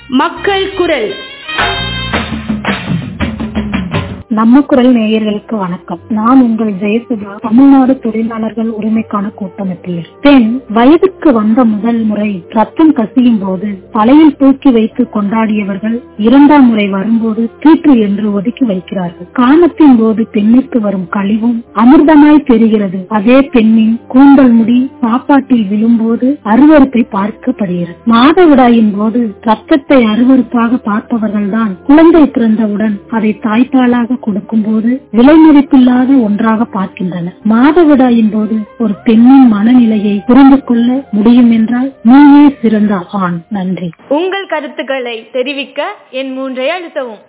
மக்கள் குரல் நம்ம குரல் நேயர்களுக்கு வணக்கம் நான் உங்கள் ஜெயசுதா தமிழ்நாடு தொழிலாளர்கள் உரிமைக்கான கூட்டமைப்பில் பெண் வயதுக்கு வந்த முதல் முறை ரத்தம் கசியும் போது தலையில் தூக்கி வைத்து கொண்டாடியவர்கள் இரண்டாம் முறை வரும்போது தீற்று என்று ஒதுக்கி வைக்கிறார்கள் காமத்தின் போது பெண்ணுக்கு வரும் கழிவும் அமிர்தமாய் தெரிகிறது அதே பெண்ணின் கூந்தல் முடி சாப்பாட்டில் விழும்போது அருவருப்பை பார்க்கப்படுகிறது மாதவிடாயின் போது ரத்தத்தை அருவருப்பாக பார்ப்பவர்கள்தான் குழந்தை பிறந்தவுடன் அதை தாய்ப்பாலாக கொடுக்கும் போது விலை மதிப்பில்லாத ஒன்றாக பார்க்கின்றனர் மாதவிடாயின் போது ஒரு பெண்ணின் மனநிலையை புரிந்து கொள்ள முடியும் என்றால் நீயே சிறந்த ஆண் நன்றி உங்கள் கருத்துக்களை தெரிவிக்க என் மூன்றை அழுத்தவும்